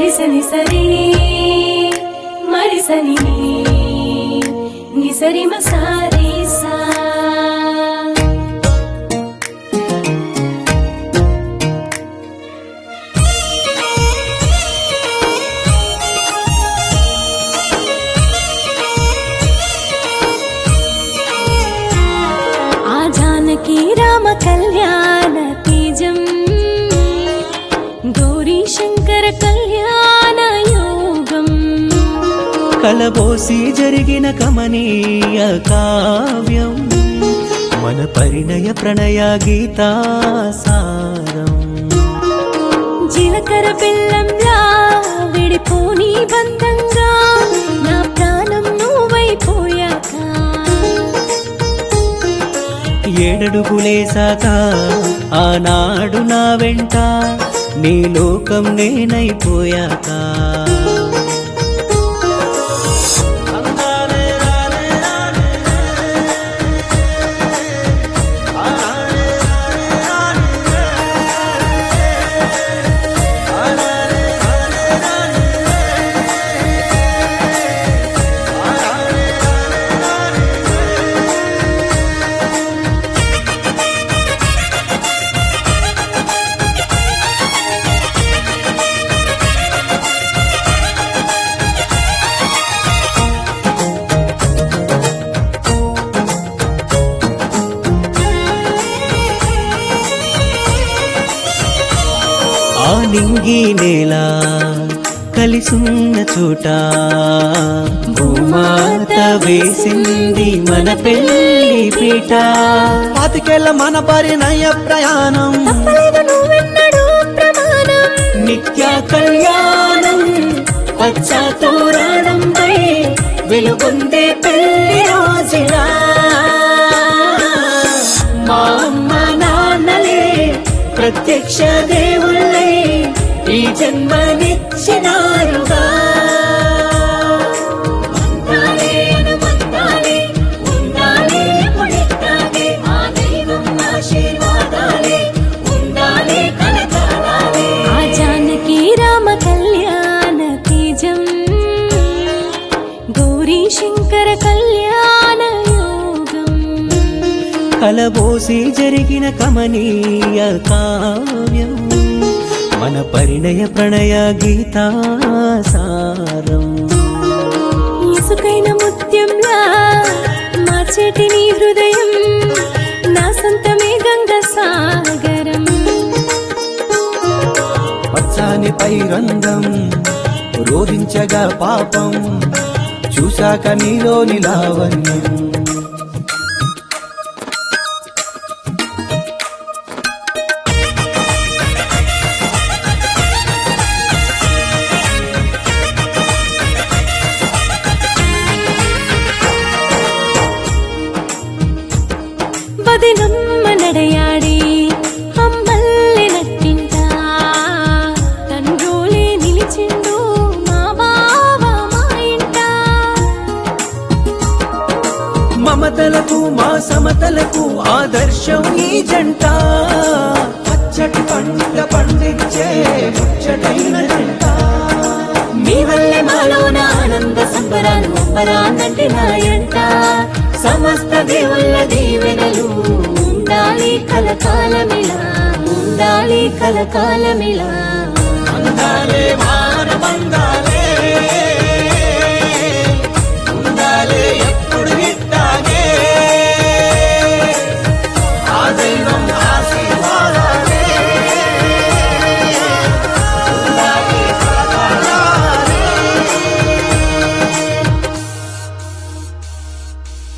సని సరి మరి సని నిసరి మసారి సా ఆ జానకి రామ కళ్యాణ తేజం గౌరీ శంకర కళ్యాణ యోగం కలబోసి జరిగిన కమనీయ కావ్యం మన పరిణయ ప్రణయ గీతా సారం జీలకర్ర బెల్లంలా విడిపోని బంధంగా నా ప్రాణం నువ్వైపోయాక ఏడడుగులేసాక ఆనాడు నా వెంట నీ లోకం నేనైపోయాక ఆ నింగి నేల కలిసున్న చోట భూమాత వేసింది మన పెళ్లి పీట పాతికేళ్ల మన పరిణయ ప్రయాణం తప్పలేదు నువ్వెన్నడూ ప్రమాణం నిత్య కళ్యాణం పచ్చ తోరణంపై వెలుగొందే పెళ్లి రోజులా మా అమ్మ నాన్నలే ప్రత్యక్ష దేవుళ్ళై ఈ జన్మనిచ్చినారుగా మంత్రాలే అనుమంత్రాలే ఉండాలే పుణిత్తాలే ఆ దైవం ఆశీర్వాదాలే ఉండాలే కలకాలాలే ఆ జానకి రామ కళ్యాణ తేజం గౌరీ శంకర కళ్యాణ యోగం కలబోసి జరిగిన కమనీయ కావ్యం మన పరిణయ ప్రణయ గీతా సారం ఇసుకైన ముత్యంలా మార్చేటి నీ హృదయం నా సొంతమే గంగ సాగరం పచ్చాని పై రంగం రోధించగా పాపం చూశాక నీలోని లావణ్యం వదినమ్మ నడయాడి అమ్మల్లి నట్టింట తండ్రోలే నిలిచిండు మా బావ మా ఇంట మమతలకు మా సమతలకు ఆదర్శం ఈ జంట పచ్చటి పంట పండించే ముచ్చటైన జంట మీ వల్లే మాలోన ఆనంద సంబరాలు అంబరాన్నంటి నాయంట సమస్త దేవుళ్ళ దీవెనలు ఉండాలి కలకాలమిలా ఉండాలి కలకాలమిలా అందాలే